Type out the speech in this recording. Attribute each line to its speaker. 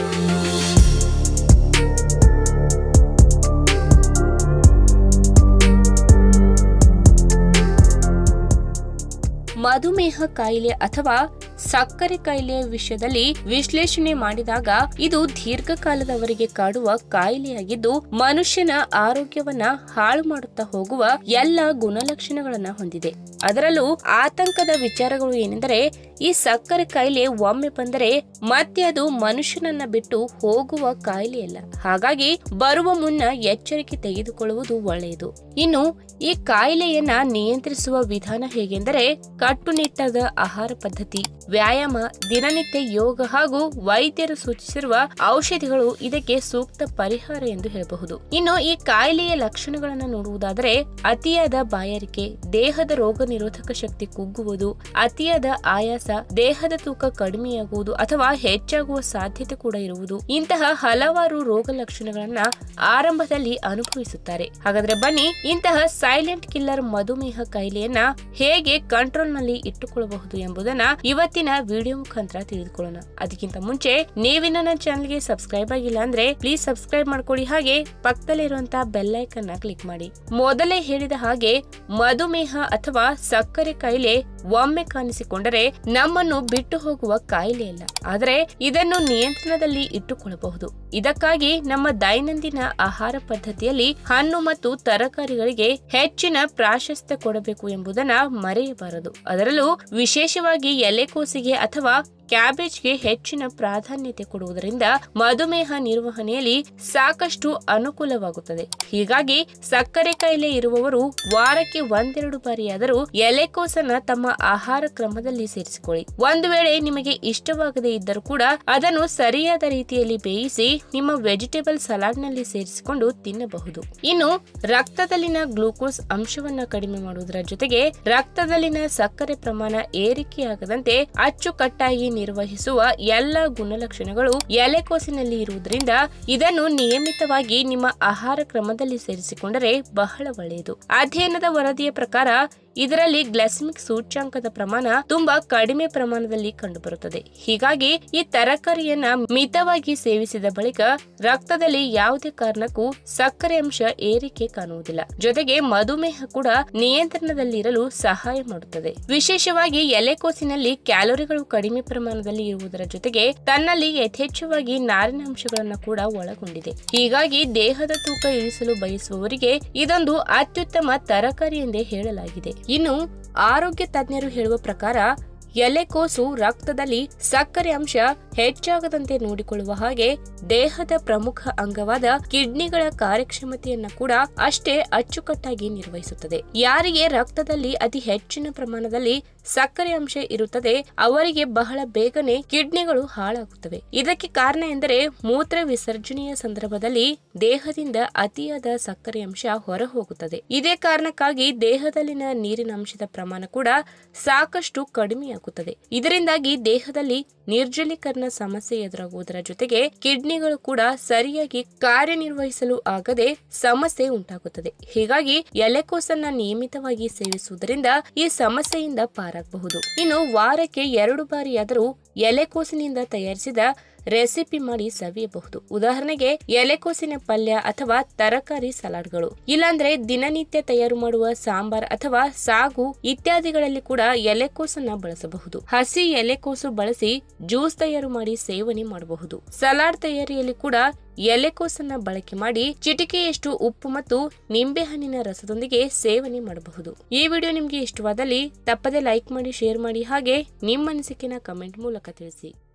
Speaker 1: ಮಧುಮೇಹ ಕಾಯಿಲೆ ಅಥವಾ ಸಕ್ಕರೆ ಕಾಯಿಲೆಯ ವಿಷಯದಲ್ಲಿ ವಿಶ್ಲೇಷಣೆ ಮಾಡಿದಾಗ ಇದು ದೀರ್ಘಕಾಲದವರೆಗೆ ಕಾಡುವ ಕಾಯಿಲೆಯಾಗಿದ್ದು ಮನುಷ್ಯನ ಆರೋಗ್ಯವನ್ನ ಹಾಳು ಮಾಡುತ್ತಾ ಹೋಗುವ ಎಲ್ಲ ಗುಣಲಕ್ಷಣಗಳನ್ನ ಹೊಂದಿದೆ ಅದರಲ್ಲೂ ಆತಂಕದ ವಿಚಾರಗಳು ಏನೆಂದರೆ ಈ ಸಕ್ಕರೆ ಕಾಯಿಲೆ ಒಮ್ಮೆ ಬಂದರೆ ಮತ್ತೆ ಅದು ಮನುಷ್ಯನನ್ನ ಬಿಟ್ಟು ಹೋಗುವ ಕಾಯಿಲೆಯಲ್ಲ ಹಾಗಾಗಿ ಬರುವ ಮುನ್ನ ಎಚ್ಚರಿಕೆ ತೆಗೆದುಕೊಳ್ಳುವುದು ಒಳ್ಳೆಯದು ಇನ್ನು ಈ ಕಾಯಿಲೆಯನ್ನ ನಿಯಂತ್ರಿಸುವ ವಿಧಾನ ಹೇಗೆಂದರೆ ಕಟ್ಟುನಿಟ್ಟಾದ ಆಹಾರ ಪದ್ಧತಿ ವ್ಯಾಯಾಮ ದಿನನಿತ್ಯ ಯೋಗ ಹಾಗೂ ವೈದ್ಯರು ಸೂಚಿಸಿರುವ ಔಷಧಿಗಳು ಇದಕ್ಕೆ ಸೂಕ್ತ ಪರಿಹಾರ ಎಂದು ಹೇಳಬಹುದು ಇನ್ನು ಈ ಕಾಯಿಲೆಯ ಲಕ್ಷಣಗಳನ್ನು ನೋಡುವುದಾದರೆ ಅತಿಯಾದ ಬಾಯಾರಿಕೆ ದೇಹದ ರೋಗ ನಿರೋಧಕ ಶಕ್ತಿ ಕುಗ್ಗುವುದು ಅತಿಯಾದ ಆಯಾಸ ದೇಹದ ತೂಕ ಕಡಿಮೆಯಾಗುವುದು ಅಥವಾ ಹೆಚ್ಚಾಗುವ ಸಾಧ್ಯತೆ ಕೂಡ ಇರುವುದು ಇಂತಹ ಹಲವಾರು ರೋಗ ಲಕ್ಷಣಗಳನ್ನ ಆರಂಭದಲ್ಲಿ ಅನುಭವಿಸುತ್ತಾರೆ ಹಾಗಾದ್ರೆ ಬನ್ನಿ ಇಂತಹ ಸೈಲೆಂಟ್ ಕಿಲ್ಲರ್ ಮಧುಮೇಹ ಕಾಯಿಲೆಯನ್ನ ಹೇಗೆ ಕಂಟ್ರೋಲ್ ನಲ್ಲಿ ಇಟ್ಟುಕೊಳ್ಳಬಹುದು ಎಂಬುದನ್ನ ಇವತ್ತಿನ ವಿಡಿಯೋ ಮುಖಾಂತರ ತಿಳಿದುಕೊಳ್ಳೋಣ ಅದಕ್ಕಿಂತ ಮುಂಚೆ ನೀವಿನ್ನ ನನ್ನ ಚಾನಲ್ಗೆ ಸಬ್ಸ್ಕ್ರೈಬ್ ಆಗಿಲ್ಲ ಅಂದ್ರೆ ಪ್ಲೀಸ್ ಸಬ್ಸ್ಕ್ರೈಬ್ ಮಾಡ್ಕೊಳ್ಳಿ ಹಾಗೆ ಪಕ್ಕದಲ್ಲಿರುವಂತಹ ಬೆಲ್ ಐಕನ್ ನ ಕ್ಲಿಕ್ ಮಾಡಿ ಮೊದಲೇ ಹೇಳಿದ ಹಾಗೆ ಮಧುಮೇಹ ಅಥವಾ ಸಕ್ಕರೆ ಕಾಯಿಲೆ ಒಮ್ಮೆ ಕಾಣಿಸಿಕೊಂಡರೆ ನಮ್ಮನ್ನು ಬಿಟ್ಟು ಹೋಗುವ ಕಾಯಿಲೆಯಲ್ಲ ಆದರೆ ಇದನ್ನು ನಿಯಂತ್ರಣದಲ್ಲಿ ಇಟ್ಟುಕೊಳ್ಳಬಹುದು ಇದಕ್ಕಾಗಿ ನಮ್ಮ ದೈನಂದಿನ ಆಹಾರ ಪದ್ಧತಿಯಲ್ಲಿ ಹಣ್ಣು ಮತ್ತು ತರಕಾರಿಗಳಿಗೆ ಹೆಚ್ಚಿನ ಪ್ರಾಶಸ್ತ್ಯ ಕೊಡಬೇಕು ಎಂಬುದನ್ನ ಮರೆಯಬಾರದು ಅದರಲ್ಲೂ ವಿಶೇಷವಾಗಿ ಎಲೆಕೋಸಿಗೆ ಅಥವಾ ಕ್ಯಾಬೇಜ್ಗೆ ಹೆಚ್ಚಿನ ಪ್ರಾಧಾನ್ಯತೆ ಕೊಡುವುದರಿಂದ ಮಧುಮೇಹ ನಿರ್ವಹಣೆಯಲ್ಲಿ ಸಾಕಷ್ಟು ಅನುಕೂಲವಾಗುತ್ತದೆ ಹೀಗಾಗಿ ಸಕ್ಕರೆ ಕಾಯಿಲೆ ಇರುವವರು ವಾರಕ್ಕೆ ಒಂದೆರಡು ಬಾರಿಯಾದರೂ ಎಲೆಕೋಸನ್ನ ತಮ್ಮ ಆಹಾರ ಕ್ರಮದಲ್ಲಿ ಸೇರಿಸಿಕೊಳ್ಳಿ ಒಂದು ವೇಳೆ ನಿಮಗೆ ಇಷ್ಟವಾಗದೇ ಇದ್ದರೂ ಕೂಡ ಅದನ್ನು ಸರಿಯಾದ ರೀತಿಯಲ್ಲಿ ಬೇಯಿಸಿ ನಿಮ್ಮ ವೆಜಿಟೇಬಲ್ ಸಲಾಡ್ ನಲ್ಲಿ ಸೇರಿಸಿಕೊಂಡು ತಿನ್ನಬಹುದು ಇನ್ನು ರಕ್ತದಲ್ಲಿನ ಗ್ಲೂಕೋಸ್ ಅಂಶವನ್ನ ಕಡಿಮೆ ಮಾಡುವುದರ ಜೊತೆಗೆ ರಕ್ತದಲ್ಲಿನ ಸಕ್ಕರೆ ಪ್ರಮಾಣ ಏರಿಕೆಯಾಗದಂತೆ ಅಚ್ಚುಕಟ್ಟಾಗಿ ನಿರ್ವಹಿಸುವ ಎಲ್ಲ ಗುಣಲಕ್ಷಣಗಳು ಎಲೆಕೋಸಿನಲ್ಲಿ ಇರುವುದರಿಂದ ಇದನ್ನು ನಿಯಮಿತವಾಗಿ ನಿಮ್ಮ ಆಹಾರ ಕ್ರಮದಲ್ಲಿ ಸೇರಿಸಿಕೊಂಡರೆ ಬಹಳ ಒಳ್ಳೆಯದು ಅಧ್ಯಯನದ ವರದಿಯ ಪ್ರಕಾರ ಇದರಲ್ಲಿ ಗ್ಲೈಸಮಿಕ್ ಸೂಚ್ಯಾಂಕದ ಪ್ರಮಾಣ ತುಂಬಾ ಕಡಿಮೆ ಪ್ರಮಾಣದಲ್ಲಿ ಕಂಡುಬರುತ್ತದೆ ಹೀಗಾಗಿ ಈ ತರಕಾರಿಯನ್ನ ಮಿತವಾಗಿ ಸೇವಿಸಿದ ಬಳಿಕ ರಕ್ತದಲ್ಲಿ ಯಾವುದೇ ಕಾರಣಕ್ಕೂ ಸಕ್ಕರೆ ಅಂಶ ಏರಿಕೆ ಕಾಣುವುದಿಲ್ಲ ಜೊತೆಗೆ ಮಧುಮೇಹ ಕೂಡ ನಿಯಂತ್ರಣದಲ್ಲಿರಲು ಸಹಾಯ ಮಾಡುತ್ತದೆ ವಿಶೇಷವಾಗಿ ಎಲೆಕೋಸಿನಲ್ಲಿ ಕ್ಯಾಲೋರಿಗಳು ಕಡಿಮೆ ಪ್ರಮಾಣದಲ್ಲಿ ಇರುವುದರ ಜೊತೆಗೆ ತನ್ನಲ್ಲಿ ಯಥೇಚ್ಛವಾಗಿ ನಾರಿನಾಂಶಗಳನ್ನ ಕೂಡ ಒಳಗೊಂಡಿದೆ ಹೀಗಾಗಿ ದೇಹದ ತೂಕ ಇಳಿಸಲು ಬಯಸುವವರಿಗೆ ಇದೊಂದು ಅತ್ಯುತ್ತಮ ತರಕಾರಿ ಎಂದೇ ಹೇಳಲಾಗಿದೆ ಇನ್ನು ಆರೋಗ್ಯ ತಜ್ಞರು ಹೇಳುವ ಪ್ರಕಾರ ಎಲೆಕೋಸು ರಕ್ತದಲ್ಲಿ ಸಕ್ಕರೆ ಅಂಶ ಹೆಚ್ಚಾಗದಂತೆ ನೋಡಿಕೊಳ್ಳುವ ಹಾಗೆ ದೇಹದ ಪ್ರಮುಖ ಅಂಗವಾದ ಕಿಡ್ನಿಗಳ ಕಾರ್ಯಕ್ಷಮತೆಯನ್ನ ಕೂಡ ಅಷ್ಟೇ ಅಚ್ಚುಕಟ್ಟಾಗಿ ನಿರ್ವಹಿಸುತ್ತದೆ ಯಾರಿಗೆ ರಕ್ತದಲ್ಲಿ ಅತಿ ಹೆಚ್ಚಿನ ಪ್ರಮಾಣದಲ್ಲಿ ಸಕ್ಕರೆ ಅಂಶ ಇರುತ್ತದೆ ಅವರಿಗೆ ಬಹಳ ಬೇಗನೆ ಕಿಡ್ನಿಗಳು ಹಾಳಾಗುತ್ತವೆ ಇದಕ್ಕೆ ಕಾರಣ ಎಂದರೆ ಮೂತ್ರ ವಿಸರ್ಜನೆಯ ಸಂದರ್ಭದಲ್ಲಿ ದೇಹದಿಂದ ಅತಿಯಾದ ಸಕ್ಕರೆ ಅಂಶ ಹೊರ ಹೋಗುತ್ತದೆ ಇದೇ ಕಾರಣಕ್ಕಾಗಿ ದೇಹದಲ್ಲಿನ ನೀರಿನ ಅಂಶದ ಪ್ರಮಾಣ ಕೂಡ ಸಾಕಷ್ಟು ಕಡಿಮೆಯಾಗುತ್ತದೆ ಇದರಿಂದಾಗಿ ದೇಹದಲ್ಲಿ ನಿರ್ಜಲೀಕರಣ ಸಮಸ್ಯೆ ಎದುರಾಗುವುದರ ಜೊತೆಗೆ ಕಿಡ್ನಿಗಳು ಕೂಡ ಸರಿಯಾಗಿ ಕಾರ್ಯನಿರ್ವಹಿಸಲು ಆಗದೆ ಸಮಸ್ಯೆ ಉಂಟಾಗುತ್ತದೆ ಹೀಗಾಗಿ ಎಲೆಕೋಸನ್ನ ನಿಯಮಿತವಾಗಿ ಸೇವಿಸುವುದರಿಂದ ಈ ಸಮಸ್ಯೆಯಿಂದ ಪಾರಾಗಬಹುದು ಇನ್ನು ವಾರಕ್ಕೆ ಎರಡು ಬಾರಿಯಾದರೂ ಎಲೆಕೋಸಿನಿಂದ ತಯಾರಿಸಿದ ರೆಸಿಪಿ ಮಾಡಿ ಸವಿಯಬಹುದು ಉದಾಹರಣೆಗೆ ಎಲೆಕೋಸಿನ ಪಲ್ಯ ಅಥವಾ ತರಕಾರಿ ಸಲಾಡ್ಗಳು ಇಲ್ಲಾಂದ್ರೆ ದಿನನಿತ್ಯ ತಯಾರು ಮಾಡುವ ಸಾಂಬಾರ್ ಅಥವಾ ಸಾಗು ಇತ್ಯಾದಿಗಳಲ್ಲಿ ಕೂಡ ಎಲೆಕೋಸನ್ನ ಬಳಸಬಹುದು ಹಸಿ ಎಲೆಕೋಸು ಬಳಸಿ ಜ್ಯೂಸ್ ತಯಾರು ಮಾಡಿ ಸೇವನೆ ಮಾಡಬಹುದು ಸಲಾಡ್ ತಯಾರಿಯಲ್ಲಿ ಕೂಡ ಎಲೆಕೋಸನ್ನ ಬಳಕೆ ಮಾಡಿ ಚಿಟಿಕೆಯಷ್ಟು ಉಪ್ಪು ಮತ್ತು ನಿಂಬೆಹಣ್ಣಿನ ರಸದೊಂದಿಗೆ ಸೇವನೆ ಮಾಡಬಹುದು ಈ ವಿಡಿಯೋ ನಿಮ್ಗೆ ಇಷ್ಟವಾದಲ್ಲಿ ತಪ್ಪದೆ ಲೈಕ್ ಮಾಡಿ ಶೇರ್ ಮಾಡಿ ಹಾಗೆ ನಿಮ್ಮ ಅನಿಸಿಕೆನ ಕಮೆಂಟ್ ಮೂಲಕ ತಿಳಿಸಿ